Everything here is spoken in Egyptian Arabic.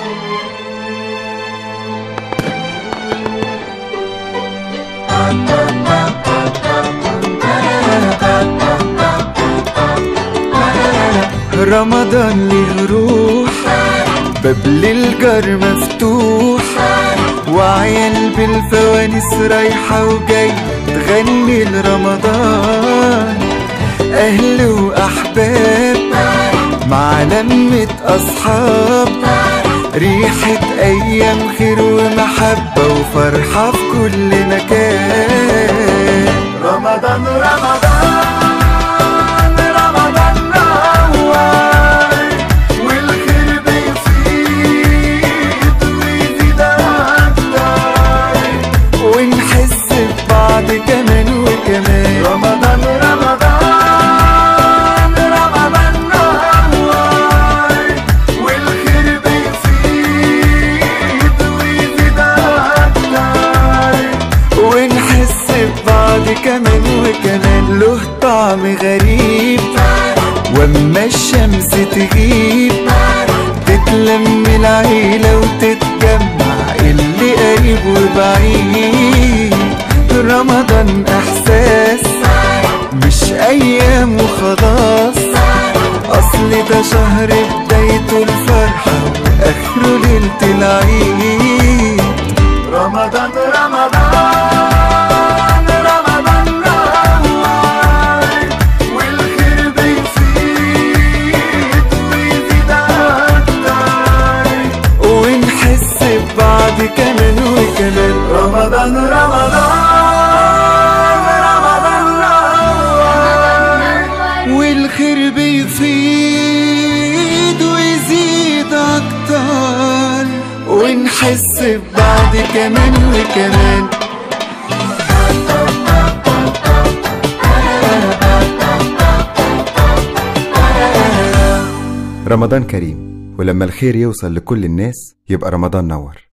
رمضان له روح باب للجار مفتوح وعيال بالفوانيس رايحة وجاي تغني لرمضان أهل وأحباب مع لمة أصحاب ريحة أيام خير ومحبة وفرحة في كل مكان رمضان رمضان رمضان نور والخير بيفيد ويزيد أكتر ونحس ببعض كمان وكمان رمضان رمضان رمضان نور والخير بيفيد ويزيد أكتر ونحس ببعض كمان وكمان له طعم غريب واما الشمس تغيب تتلم العيلة وتتجمع اللي قريب وبعيد رمضان احساس مش ايام وخلاص اصل ده شهر بدايته الفرحة واخره ليلة العيد رمضان رمضان رمضان نور والخير بيفيد ويزيد أكتر ونحس ببعض كمان وكمان رمضان رمضان رمضان نور والخير بيفيد ويزيد أكتر ونحس ببعض كمان وكمان رمضان كريم ولما الخير يوصل لكل الناس يبقى رمضان نور